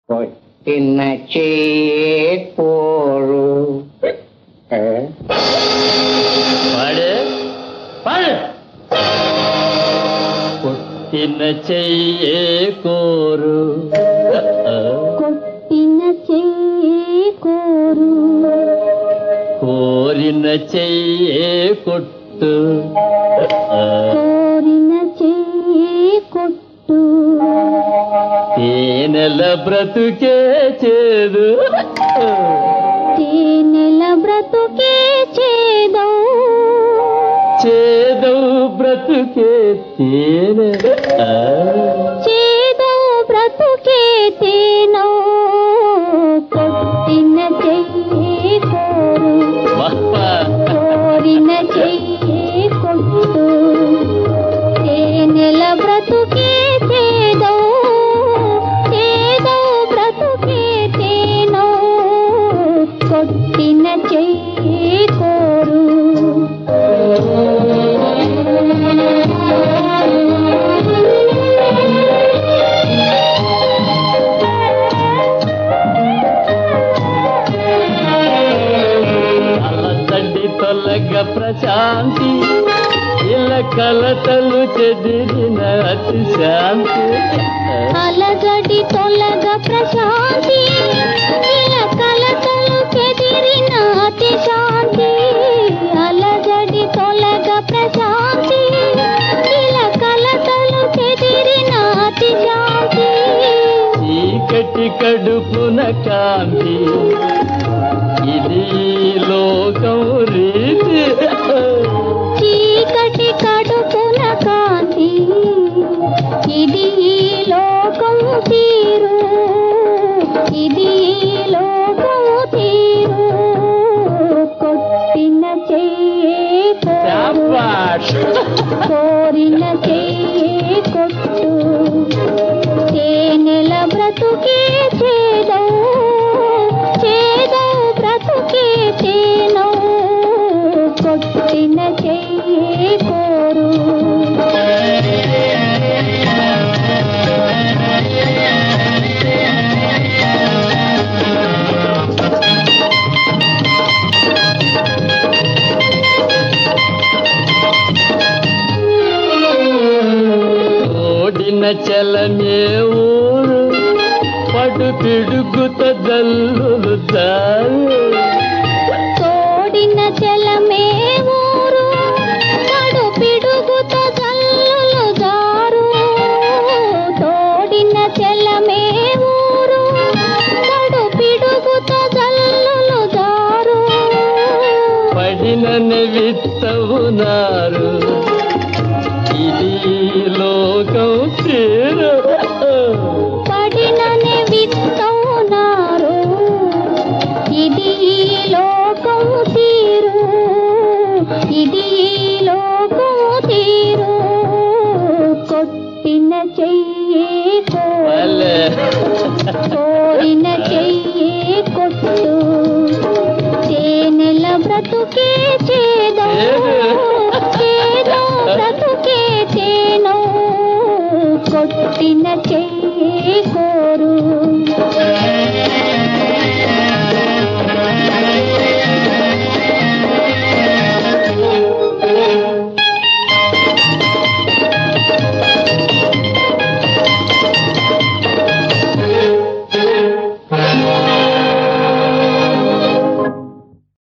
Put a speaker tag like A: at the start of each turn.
A: కొట్టిన చేకోరు
B: పాడు పాడు కొట్టిన చెయ్యే కోరు
C: కొట్టిన చెయ్యి కోరు
B: కోరిన చెయ్యే కొట్టు
C: కోరిన చెయ్యి కొట్టు
B: తేనెల బ్రతుకే చేదు
C: తేనెల బ్రతుకే చేదో
B: చేదవు బ్రతుకే తేనె
C: చేదో బ్రతుకే తేనో కొట్టిన చెయ్యి కోరు
B: వాహ్.
C: కోరిన చెయ్యి కొట్టు తేనెల బ్రతుకే చేదో చేదో బ్రతుకే తేనో కొట్టిన చెయ్యి కోరు
B: అలసండి తొలగ ప్రశాంతి ఇలా కలతలు చెదిరిన అతి శాంతి
C: అలగడి తొలగ ప్రశాంతి ఇలా కలతలు చెదిరిన అతి శాంతి అలగడి తొలగ ప్రశాంతి ఇలా కలతలు చెదిరిన అతి శాంతి
B: చీకటి కడుపున కాంతి ఇది లోకం రీతి
C: చీకటి కడుపున కాంతి ఇది ఈ లోకం తీరు ఇది ఈ లోకం తీరు కొట్టిన చెయ్యి కోరు
B: శాబాష్.
C: కోరిన చెయ్యి కొట్టు తేనెల బ్రతుకే చేదో చేదో బ్రతుకే తేనో కొట్టిన చెయ్యి కోరు
B: ఓడిన చలమే ఊరు పడు పిడుగుత జల్లులు దారు
C: తోడిన జలమే ఊరు కడు పిడుగుతో జల్లులు జారు తోడిన జలమే ఊరు కడు పిడుగుతో జల్లులు జారు
B: పడిన విత్తవునారు